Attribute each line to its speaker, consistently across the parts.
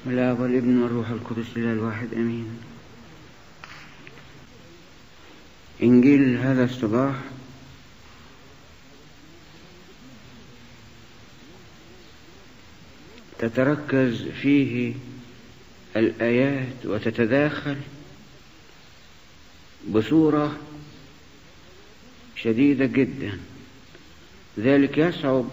Speaker 1: بسم الله والابن والروح القدس الله الواحد امين انجيل هذا الصباح تتركز فيه الايات وتتداخل بصوره شديده جدا ذلك يصعب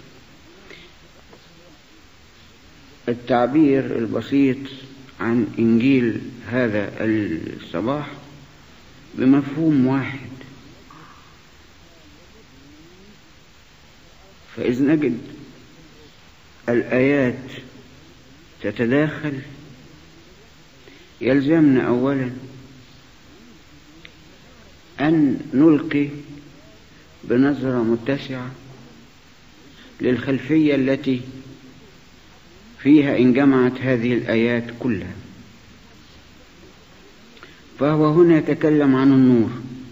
Speaker 1: التعبير البسيط عن إنجيل هذا الصباح بمفهوم واحد فإذ نجد الآيات تتداخل يلزمنا أولا أن نلقي بنظرة متسعة للخلفية التي فيها إن جمعت هذه الآيات كلها فهو هنا يتكلم عن النور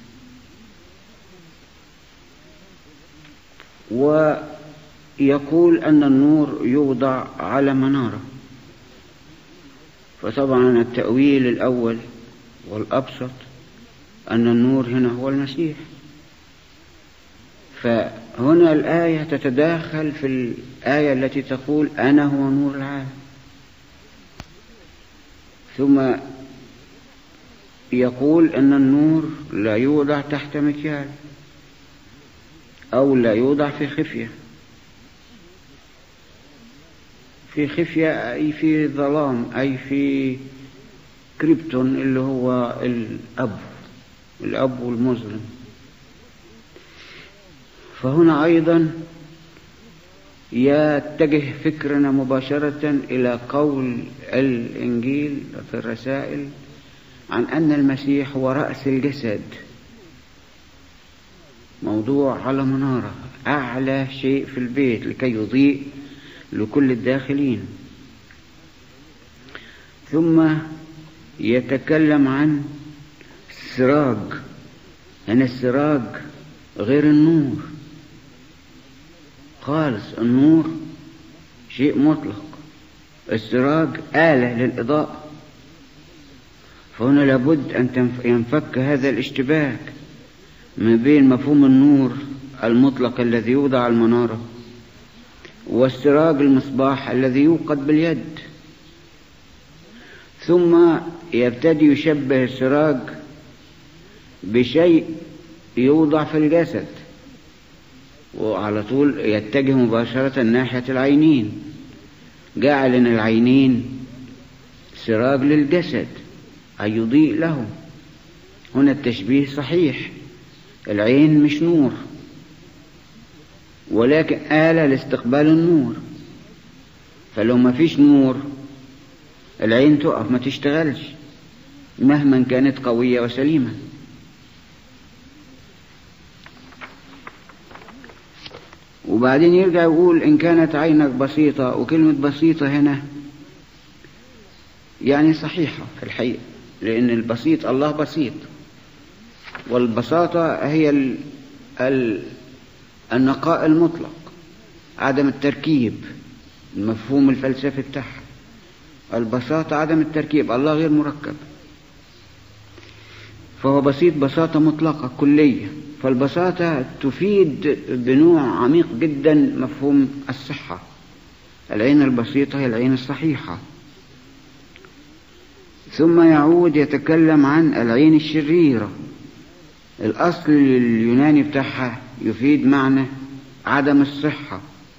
Speaker 1: ويقول أن النور يوضع على منارة فطبعا التأويل الأول والأبسط أن النور هنا هو المسيح فهنا الآية تتداخل في الآية التي تقول أنا هو نور العالم ثم يقول أن النور لا يوضع تحت مكيال أو لا يوضع في خفية في خفية أي في ظلام أي في كريبتون اللي هو الأب الأب والمظلم فهنا أيضا يتجه فكرنا مباشرة إلى قول الإنجيل في الرسائل عن أن المسيح هو رأس الجسد موضوع على منارة أعلى شيء في البيت لكي يضيء لكل الداخلين ثم يتكلم عن السراج أن السراج غير النور خالص النور شيء مطلق السراج آلة للإضاءة فهنا لابد أن ينفك هذا الاشتباك ما بين مفهوم النور المطلق الذي يوضع على المنارة والسراج المصباح الذي يوقد باليد ثم يبتدي يشبه السراج بشيء يوضع في الجسد وعلى طول يتجه مباشرة ناحية العينين جعل ان العينين سراج للجسد أي يضيء له هنا التشبيه صحيح العين مش نور ولكن آلة لاستقبال النور فلو ما فيش نور العين تقف ما تشتغلش مهما كانت قوية وسليمة وبعدين يرجع يقول إن كانت عينك بسيطة وكلمة بسيطة هنا يعني صحيحة في الحقيقة لأن البسيط الله بسيط والبساطة هي ال ال النقاء المطلق عدم التركيب المفهوم الفلسفي بتاعها البساطة عدم التركيب الله غير مركب فهو بسيط بساطة مطلقة كلية فالبساطة تفيد بنوع عميق جدا مفهوم الصحة العين البسيطة هي العين الصحيحة ثم يعود يتكلم عن العين الشريرة الأصل اليوناني بتاعها يفيد معنى عدم الصحة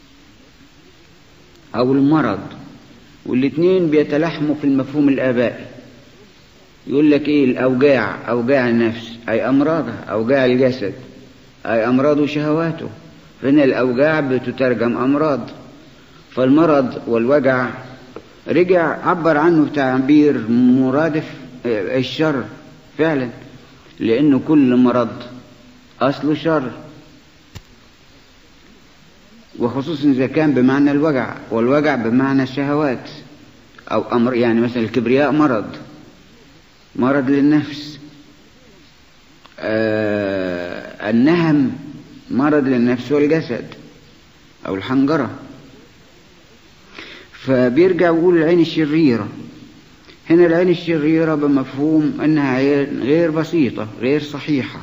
Speaker 1: أو المرض والاثنين بيتلحموا في المفهوم الآبائي يقول لك ايه الاوجاع اوجاع النفس اي امراضها اوجاع الجسد اي امراض وشهواته فهنا الاوجاع بتترجم امراض فالمرض والوجع رجع عبر عنه بتعبير مرادف الشر فعلا لانه كل مرض اصله شر وخصوصا اذا كان بمعنى الوجع والوجع بمعنى الشهوات او امر يعني مثلا الكبرياء مرض مرض للنفس آه النهم مرض للنفس والجسد أو الحنجرة فبيرجع يقول العين الشريرة هنا العين الشريرة بمفهوم أنها عين غير بسيطة غير صحيحة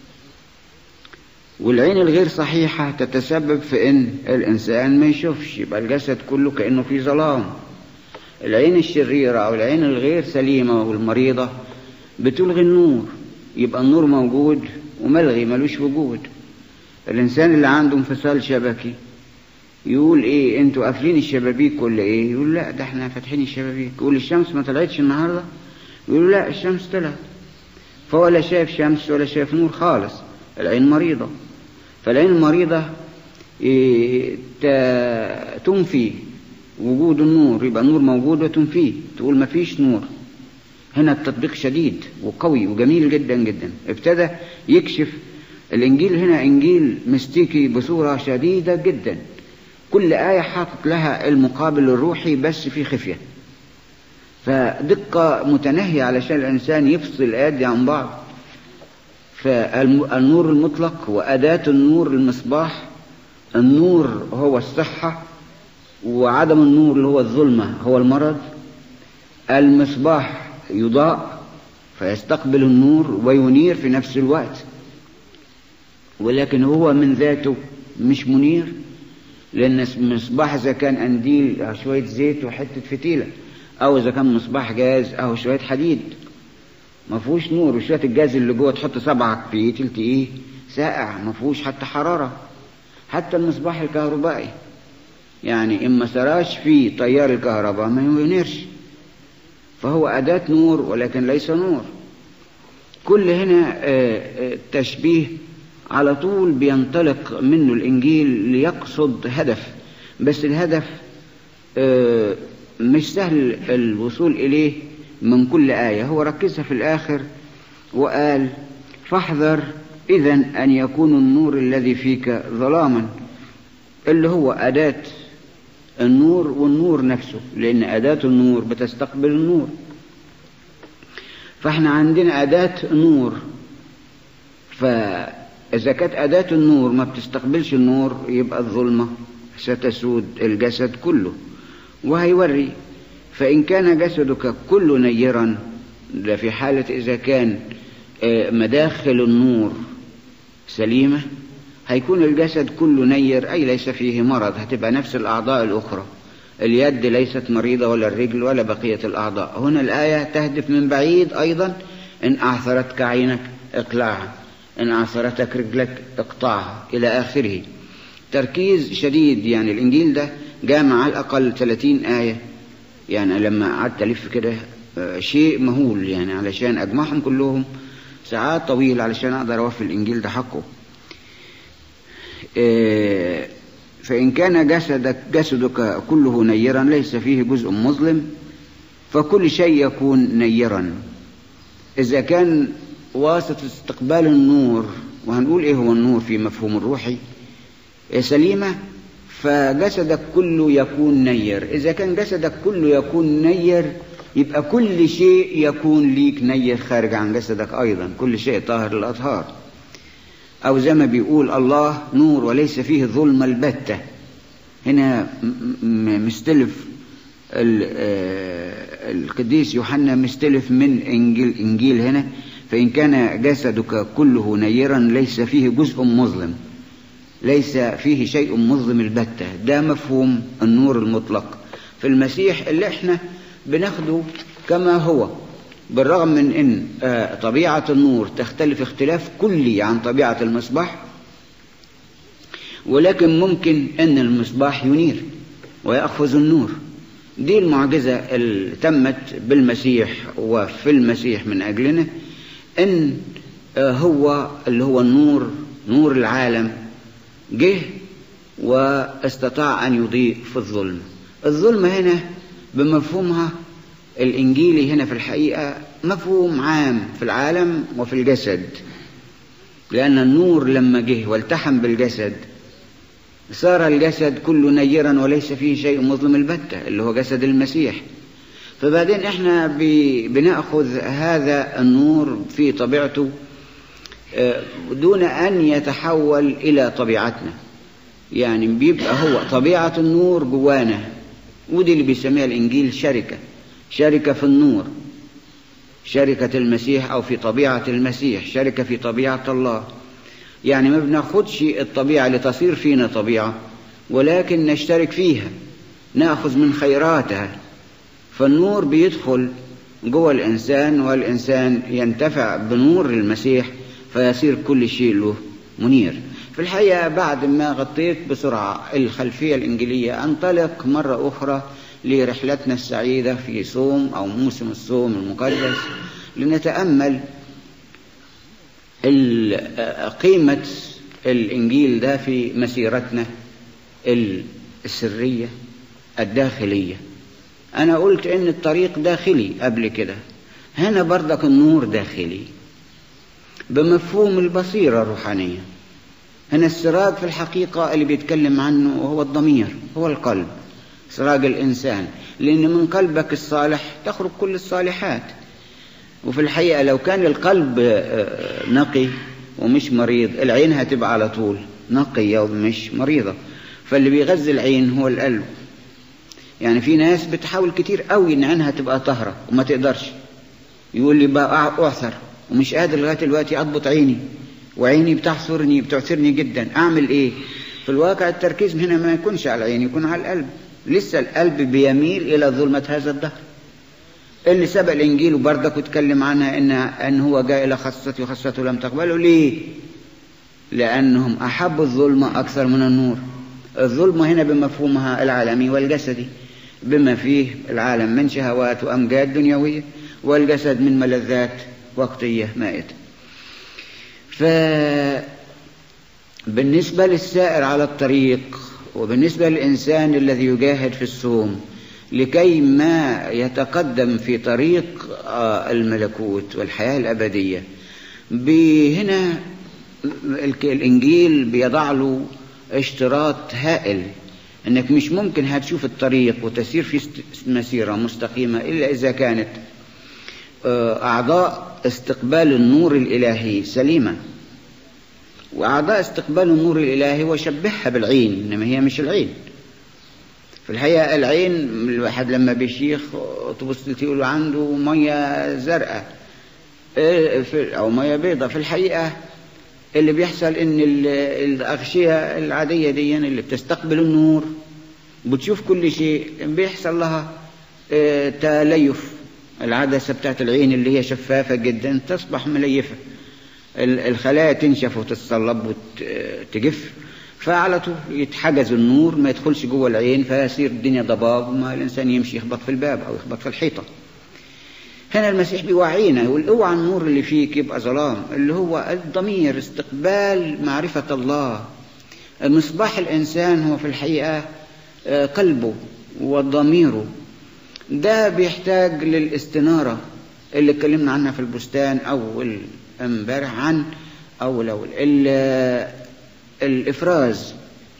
Speaker 1: والعين الغير صحيحة تتسبب في أن الإنسان ما يشوفش يبقى الجسد كله كأنه في ظلام العين الشريرة أو العين الغير سليمة والمريضة بتلغي النور يبقى النور موجود وملغي ملوش وجود الإنسان اللي عنده انفصال شبكي يقول ايه انتوا قافلين الشبابيك ولا ايه يقول لا ده احنا فاتحين الشبابيك يقول الشمس ما طلعتش النهارده يقول لا الشمس طلعت فهو لا شايف شمس ولا شايف نور خالص العين مريضة فالعين المريضة إيه تنفي وجود النور يبقى النور موجود وتنفيه تقول ما فيش نور هنا التطبيق شديد وقوي وجميل جدا جدا ابتدى يكشف الإنجيل هنا إنجيل مستيكي بصورة شديدة جدا كل آية حاطط لها المقابل الروحي بس في خفية فدقة متناهية علشان الإنسان يفصل الآيات دي عن بعض فالنور المطلق وأداة النور المصباح النور هو الصحة وعدم النور اللي هو الظلمة هو المرض المصباح يضاء فيستقبل النور وينير في نفس الوقت ولكن هو من ذاته مش منير لأن المصباح إذا كان قنديل أو شوية زيت وحتة فتيلة أو إذا كان مصباح جاز أو شوية حديد ما فيهوش نور وشوية الجاز اللي جوه تحط صبعك فيه تلتقيه ساقع ما فيهوش حتى حرارة حتى المصباح الكهربائي يعني إما سراش فيه تيار الكهرباء ما ينيرش فهو أداة نور ولكن ليس نور كل هنا تشبيه على طول بينطلق منه الإنجيل ليقصد هدف بس الهدف مش سهل الوصول إليه من كل آية هو ركزها في الآخر وقال فاحذر إذا أن يكون النور الذي فيك ظلاما اللي هو أداة النور والنور نفسه لأن أداة النور بتستقبل النور فاحنا عندنا أداة نور فإذا كانت أداة النور ما بتستقبلش النور يبقى الظلمة ستسود الجسد كله وهيوري فإن كان جسدك كله نيرا ده في حالة إذا كان مداخل النور سليمة هيكون الجسد كله نير أي ليس فيه مرض هتبقى نفس الأعضاء الأخرى اليد ليست مريضة ولا الرجل ولا بقية الأعضاء هنا الآية تهدف من بعيد أيضا إن أعثرتك عينك اقلعها إن أعثرتك رجلك اقطعها إلى آخره تركيز شديد يعني الإنجيل ده جامع على الأقل 30 آية يعني لما قعدت ألف كده شيء مهول يعني علشان أجمعهم كلهم ساعات طويلة علشان أقدر أوفي الإنجيل ده حقه فإن كان جسدك جسدك كله نيرا ليس فيه جزء مظلم فكل شيء يكون نيرا إذا كان واسطة استقبال النور وهنقول إيه هو النور في مفهوم الروحي سليمة فجسدك كله يكون نير إذا كان جسدك كله يكون نير يبقى كل شيء يكون ليك نير خارج عن جسدك أيضا كل شيء طاهر الأطهار أو زي ما بيقول الله نور وليس فيه ظلم البتة هنا مستلف القديس يوحنا مستلف من إنجيل, إنجيل هنا فإن كان جسدك كله نيرا ليس فيه جزء مظلم ليس فيه شيء مظلم البتة ده مفهوم النور المطلق في المسيح اللي احنا بناخده كما هو بالرغم من ان طبيعة النور تختلف اختلاف كلي عن طبيعة المصباح ولكن ممكن ان المصباح ينير ويأخذ النور دي المعجزة اللي تمت بالمسيح وفي المسيح من أجلنا ان هو اللي هو النور نور العالم جه واستطاع أن يضيء في الظلم الظلم هنا بمفهومها الإنجيلي هنا في الحقيقة مفهوم عام في العالم وفي الجسد لأن النور لما جه والتحم بالجسد صار الجسد كله نيرا وليس فيه شيء مظلم البتة اللي هو جسد المسيح فبعدين احنا بناخذ هذا النور في طبيعته دون أن يتحول إلى طبيعتنا يعني بيبقى هو طبيعة النور جوانا ودي اللي بيسميها الإنجيل شركة شركة في النور شركة المسيح أو في طبيعة المسيح شركة في طبيعة الله يعني ما بناخدش الطبيعة لتصير فينا طبيعة ولكن نشترك فيها ناخذ من خيراتها فالنور بيدخل جوه الإنسان والإنسان ينتفع بنور المسيح فيصير كل شيء له منير في الحقيقة بعد ما غطيت بسرعة الخلفية الإنجيلية أنطلق مرة أخرى لرحلتنا السعيدة في صوم أو موسم الصوم المقدس لنتأمل قيمة الإنجيل ده في مسيرتنا السرية الداخلية أنا قلت إن الطريق داخلي قبل كده هنا برضك النور داخلي بمفهوم البصيرة الروحانية هنا السراج في الحقيقة اللي بيتكلم عنه هو الضمير هو القلب سراج الإنسان لأن من قلبك الصالح تخرج كل الصالحات وفي الحقيقة لو كان القلب نقي ومش مريض العين هتبقى على طول نقية ومش مريضة فاللي بيغذي العين هو القلب يعني في ناس بتحاول كتير قوي ان عينها تبقى طاهرة وما تقدرش يقول لي بقى اعثر ومش قادر لغاية دلوقتي اضبط عيني وعيني بتعثرني بتعثرني جدا اعمل ايه في الواقع التركيز هنا ما يكونش على العين يكون على القلب لسه القلب بيميل الى ظلمة هذا الدهر اللي سبق الانجيل وبرضك واتكلم عنها ان ان هو جاء الى خاصته وخاصته لم تقبله ليه لانهم احبوا الظلمة اكثر من النور الظلمة هنا بمفهومها العالمي والجسدي بما فيه العالم من شهوات وأمجاد دنيوية والجسد من ملذات وقتية مائتة فبالنسبة للسائر على الطريق وبالنسبة للإنسان الذي يجاهد في الصوم لكي ما يتقدم في طريق الملكوت والحياة الأبدية هنا الإنجيل بيضع له اشتراط هائل انك مش ممكن هتشوف الطريق وتسير في مسيرة مستقيمة الا اذا كانت اعضاء استقبال النور الالهي سليمة واعضاء استقبال النور الالهي وشبهها بالعين انما هي مش العين في الحقيقة العين الواحد لما بيشيخ تبص تقول عنده مية زرقاء او مية بيضاء في الحقيقة اللي بيحصل ان الاغشيه العاديه دي اللي بتستقبل النور بتشوف كل شيء بيحصل لها تليف العدسه بتاعت العين اللي هي شفافه جدا تصبح مليفه الخلايا تنشف وتتصلب وتجف فعلى طول يتحجز النور ما يدخلش جوه العين فيصير الدنيا ضباب وما الانسان يمشي يخبط في الباب او يخبط في الحيطه هنا المسيح بيوعينا يقول اوعى النور اللي فيك يبقى ظلام اللي هو الضمير استقبال معرفة الله مصباح الإنسان هو في الحقيقة قلبه وضميره ده بيحتاج للاستنارة اللي اتكلمنا عنها في البستان أول امبارح عن أول أول الإفراز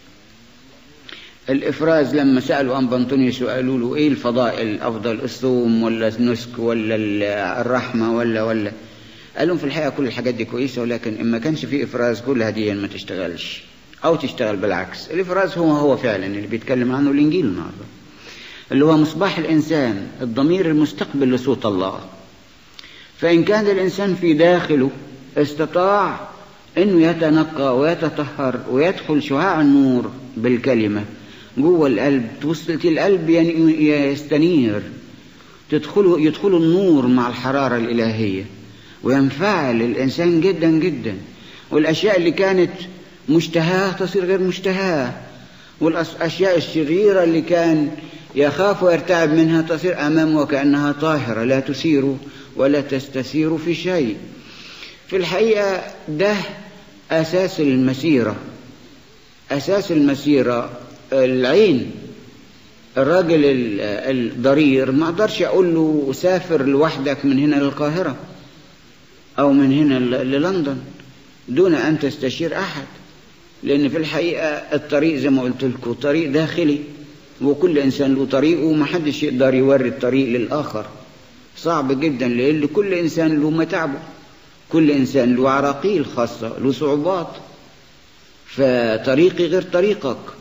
Speaker 1: الإفراز لما سألوا أنبا أنطونيوس وقالوا له إيه الفضائل الأفضل الصوم ولا النسك ولا الرحمة ولا ولا قال لهم في الحقيقة كل الحاجات دي كويسة ولكن إن ما كانش في إفراز كل هدية ما تشتغلش أو تشتغل بالعكس الإفراز هو هو فعلا اللي بيتكلم عنه الإنجيل النهارده اللي هو مصباح الإنسان الضمير المستقبل لصوت الله فإن كان الإنسان في داخله استطاع أنه يتنقى ويتطهر ويدخل شعاع النور بالكلمة جوه القلب توصلت القلب يستنير تدخله يدخل النور مع الحرارة الإلهية وينفعل الإنسان جدا جدا والأشياء اللي كانت مشتهاة تصير غير مشتهاة والأشياء الشريرة اللي كان يخاف ويرتعب منها تصير أمامه وكأنها طاهرة لا تثير ولا تستثير في شيء في الحقيقة ده أساس المسيرة أساس المسيرة العين الراجل الضرير ما اقدرش اقول له سافر لوحدك من هنا للقاهرة او من هنا للندن دون ان تستشير احد لان في الحقيقة الطريق زي ما قلت لكم طريق داخلي وكل انسان له طريقه ومحدش يقدر يوري الطريق للاخر صعب جدا لان كل انسان له متعبه كل انسان له عراقيل خاصة له صعوبات فطريقي غير طريقك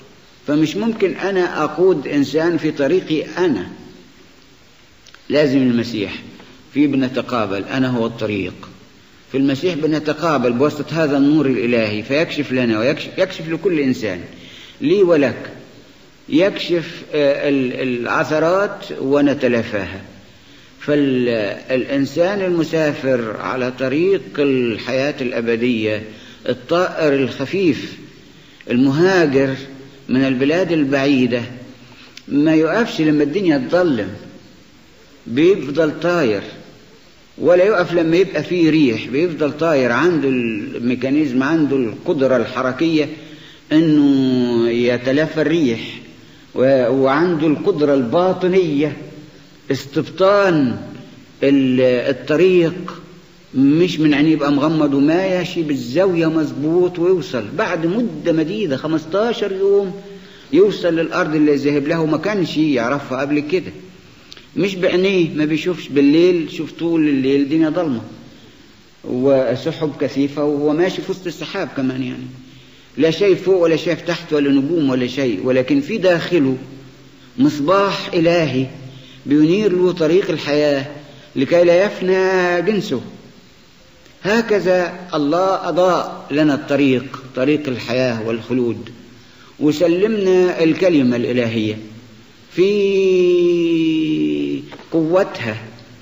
Speaker 1: فمش ممكن أنا أقود إنسان في طريقي أنا لازم المسيح في بنتقابل أنا هو الطريق في المسيح بنتقابل بواسطة هذا النور الإلهي فيكشف لنا ويكشف يكشف لكل إنسان لي ولك يكشف العثرات ونتلافاها فالإنسان المسافر على طريق الحياة الأبدية الطائر الخفيف المهاجر من البلاد البعيدة ما يقفش لما الدنيا تظلم بيفضل طاير ولا يقف لما يبقى فيه ريح بيفضل طاير عنده الميكانيزم عنده القدرة الحركية انه يتلافى الريح وعنده القدرة الباطنية استبطان الطريق مش من عينيه يبقى مغمض وما يشي بالزاوية مظبوط ويوصل بعد مدة مديدة 15 يوم يوصل للأرض اللي ذهب له ما كانش يعرفها قبل كده مش بعينيه ما بيشوفش بالليل شوف طول الليل الدنيا ضلمة وسحب كثيفة وهو ماشي في وسط السحاب كمان يعني لا شيء فوق ولا شيء تحت ولا نجوم ولا شيء ولكن في داخله مصباح إلهي بينير له طريق الحياة لكي لا يفنى جنسه هكذا الله أضاء لنا الطريق طريق الحياة والخلود وسلمنا الكلمة الإلهية في قوتها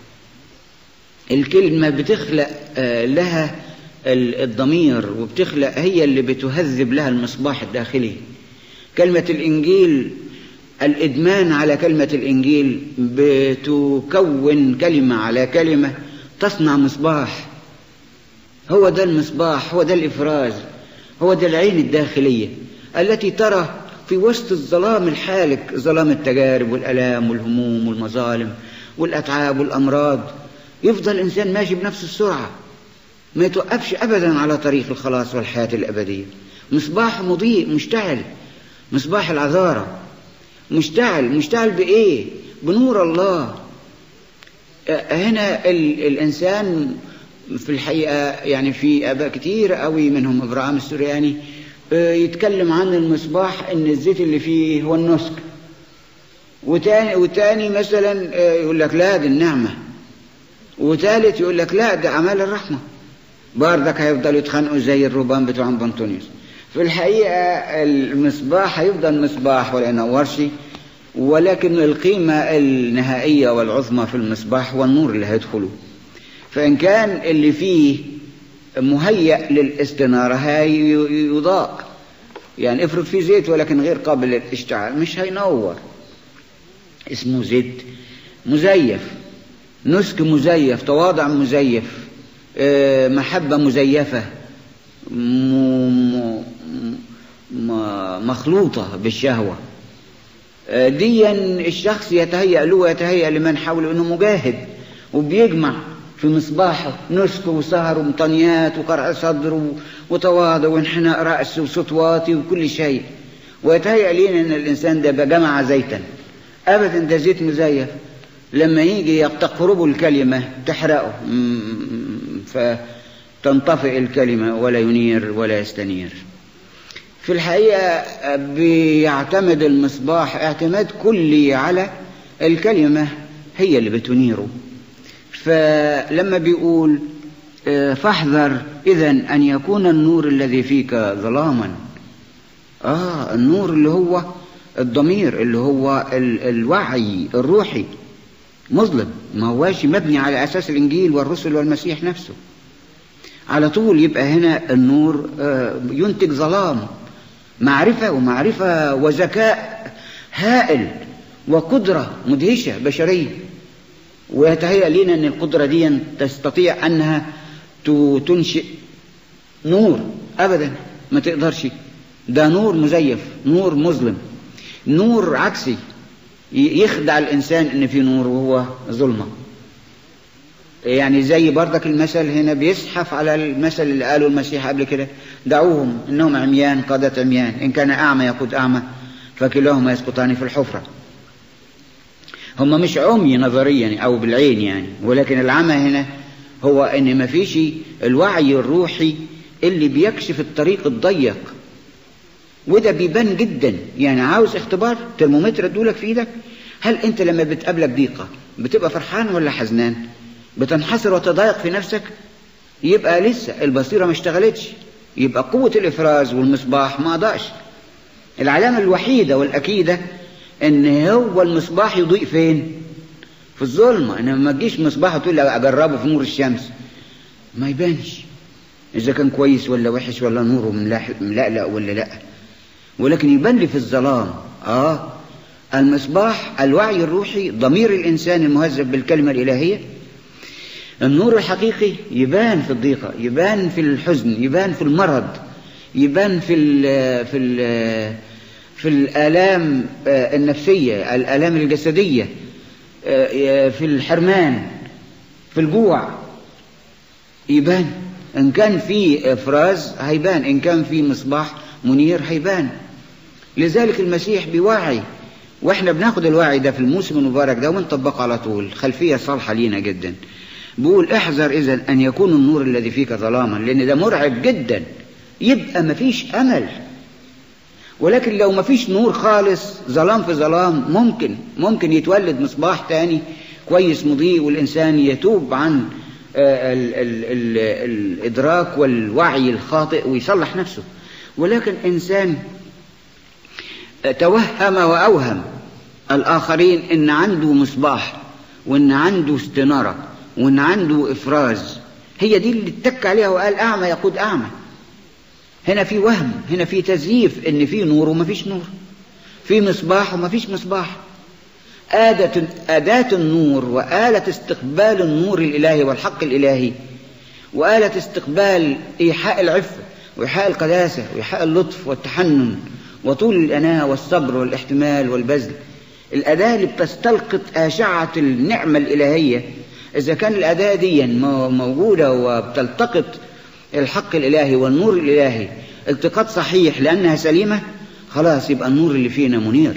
Speaker 1: الكلمة بتخلق لها الضمير وبتخلق هي اللي بتهذب لها المصباح الداخلي كلمة الإنجيل الإدمان على كلمة الإنجيل بتكون كلمة على كلمة تصنع مصباح هو ده المصباح هو ده الإفراز هو ده العين الداخلية التي ترى في وسط الظلام الحالك ظلام التجارب والألام والهموم والمظالم والأتعاب والأمراض يفضل الإنسان ماشي بنفس السرعة ما يتوقفش أبدا على طريق الخلاص والحياة الأبدية مصباح مضيء مشتعل مصباح العذارة مشتعل مشتعل بإيه بنور الله هنا الإنسان في الحقيقة يعني في آباء كتير قوي منهم إبراهيم السورياني يتكلم عن المصباح ان الزيت اللي فيه هو النسك وتاني, وتاني مثلا يقول لك لا دي النعمة وتالت يقول لك لا ده أعمال الرحمة بردك هيفضلوا يتخانقوا زي الرهبان بتوع بنطونيوس في الحقيقة المصباح هيفضل مصباح ولا ينورش ولكن القيمة النهائية والعظمى في المصباح هو النور اللي هيدخله فإن كان اللي فيه مهيأ للاستنارة هاي يضاء يعني افرض فيه زيت ولكن غير قابل للاشتعال مش هينور اسمه زيت مزيف نسك مزيف تواضع مزيف محبة مزيفة مخلوطة بالشهوة ديا الشخص يتهيأ له ويتهيأ لمن حوله انه مجاهد وبيجمع في مصباحه نسك وسهر ومطنيات وقرع صدر وتواضع وانحناء رأس وصوت واطي وكل شيء ويتهيأ لينا ان الانسان ده جمع زيتا ابدا ده زيت مزيف لما يجي تقربه الكلمة تحرقه فتنطفئ الكلمة ولا ينير ولا يستنير في الحقيقة بيعتمد المصباح اعتماد كلي على الكلمة هي اللي بتنيره فلما بيقول فاحذر إذا أن يكون النور الذي فيك ظلاما آه النور اللي هو الضمير اللي هو الوعي الروحي مظلم ما هواش مبني على أساس الإنجيل والرسل والمسيح نفسه على طول يبقى هنا النور ينتج ظلام معرفة ومعرفة وذكاء هائل وقدرة مدهشة بشرية ويتهيأ لنا أن القدرة دي تستطيع أنها تنشئ نور أبدا ما تقدرش ده نور مزيف نور مظلم نور عكسي يخدع الإنسان أن في نور وهو ظلمة يعني زي بردك المثل هنا بيزحف على المثل اللي قاله المسيح قبل كده دعوهم إنهم عميان قادة عميان إن كان أعمى يقود أعمى فكلاهما يسقطان في الحفرة هم مش عمي نظريا أو بالعين يعني ولكن العمى هنا هو إن ما فيش الوعي الروحي اللي بيكشف الطريق الضيق وده بيبان جدا يعني عاوز اختبار ترمومتر ادولك في ايدك هل انت لما بتقابلك ضيقة بتبقى فرحان ولا حزنان بتنحصر وتضايق في نفسك يبقى لسه البصيرة ما اشتغلتش يبقى قوة الإفراز والمصباح ما ضاعش العلامة الوحيدة والأكيدة ان هو المصباح يضيء فين في الظلمة انما ما تجيش مصباح وتقول اجربه في نور الشمس ما يبانش اذا كان كويس ولا وحش ولا نوره ملألأ ولا لا ولكن يبان لي في الظلام اه المصباح الوعي الروحي ضمير الانسان المهذب بالكلمة الالهية النور الحقيقي يبان في الضيقة يبان في الحزن يبان في المرض يبان في ال في ال في الآلام النفسية الآلام الجسدية في الحرمان في الجوع يبان إن كان في إفراز هيبان إن كان في مصباح منير هيبان لذلك المسيح بيوعي واحنا بناخد الوعي ده في الموسم المبارك ده ونطبقه على طول خلفية صالحة لينا جدا بيقول احذر إذا أن يكون النور الذي فيك ظلاما لأن ده مرعب جدا يبقى مفيش أمل ولكن لو مفيش نور خالص ظلام في ظلام ممكن ممكن يتولد مصباح تاني كويس مضيء والإنسان يتوب عن ال ال ال الإدراك والوعي الخاطئ ويصلح نفسه ولكن إنسان توهم وأوهم الآخرين إن عنده مصباح وإن عنده استنارة وإن عنده إفراز هي دي اللي اتك عليها وقال أعمى يقود أعمى هنا في وهم هنا في تزييف ان في نور وما فيش نور في مصباح وما فيش مصباح آدة أداة النور وآلة استقبال النور الإلهي والحق الإلهي وآلة استقبال إيحاء العفة وإيحاء القداسة وإيحاء اللطف والتحنن وطول الأناة والصبر والاحتمال والبذل الأداة اللي بتستلقط أشعة النعمة الإلهية إذا كان الأداة دي موجودة وبتلتقط الحق الإلهي والنور الإلهي التقاط صحيح لأنها سليمة خلاص يبقى النور اللي فينا منير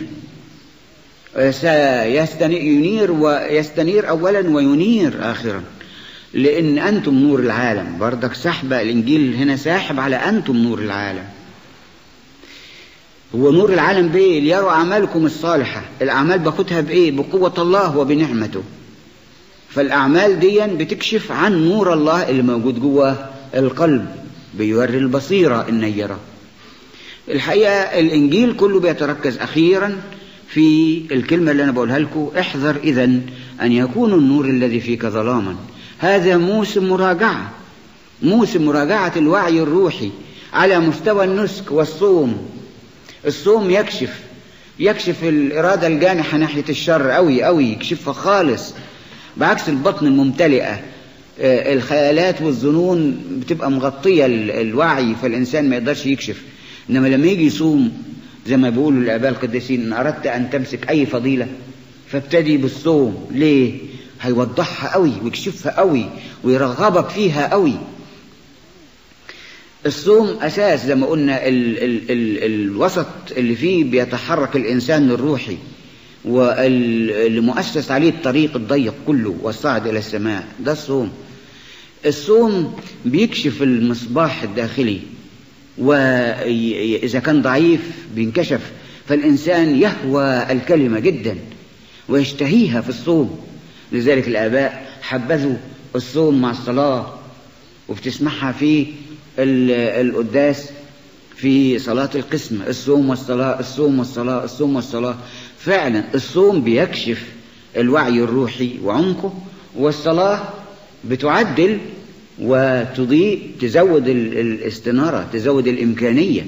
Speaker 1: ينير ويستنير أولا وينير آخرا لأن أنتم نور العالم بردك سحب الإنجيل هنا ساحب على أنتم نور العالم هو نور العالم بإيه ليروا أعمالكم الصالحة الأعمال باخدها بإيه بقوة الله وبنعمته فالأعمال دي بتكشف عن نور الله اللي موجود جوه القلب بيوري البصيرة النيرة الحقيقة الإنجيل كله بيتركز أخيرا في الكلمة اللي أنا بقولها لكم احذر إذا أن يكون النور الذي فيك ظلاما هذا موسم مراجعة موسم مراجعة الوعي الروحي على مستوى النسك والصوم الصوم يكشف يكشف الإرادة الجانحة ناحية الشر أوي أوي يكشفها خالص بعكس البطن الممتلئة الخيالات والظنون بتبقى مغطية الوعي فالإنسان ما يقدرش يكشف إنما لما يجي يصوم زي ما بيقولوا الآباء القديسين إن أردت أن تمسك أي فضيلة فابتدي بالصوم ليه؟ هيوضحها قوي ويكشفها قوي ويرغبك فيها قوي الصوم أساس زي ما قلنا ال ال ال الوسط اللي فيه بيتحرك الإنسان الروحي واللي مؤسس عليه الطريق الضيق كله والصعد إلى السماء ده الصوم الصوم بيكشف المصباح الداخلي وإذا كان ضعيف بينكشف فالإنسان يهوى الكلمة جدا ويشتهيها في الصوم لذلك الآباء حبذوا الصوم مع الصلاة وبتسمعها في القداس في صلاة القسم الصوم والصلاة الصوم والصلاة الصوم والصلاة فعلا الصوم بيكشف الوعي الروحي وعمقه والصلاة بتعدل وتضيء تزود الاستنارة تزود الإمكانية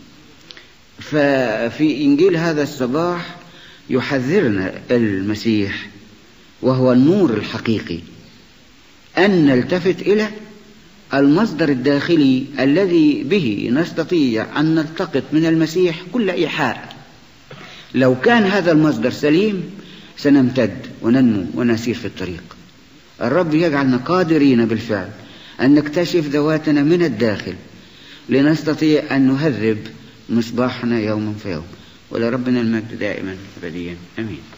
Speaker 1: ففي إنجيل هذا الصباح يحذرنا المسيح وهو النور الحقيقي أن نلتفت إلى المصدر الداخلي الذي به نستطيع أن نلتقط من المسيح كل إيحاء لو كان هذا المصدر سليم سنمتد وننمو ونسير في الطريق الرب يجعلنا قادرين بالفعل أن نكتشف ذواتنا من الداخل لنستطيع أن نهذب مصباحنا يوما فيوم ولربنا المجد دائما أبديا أمين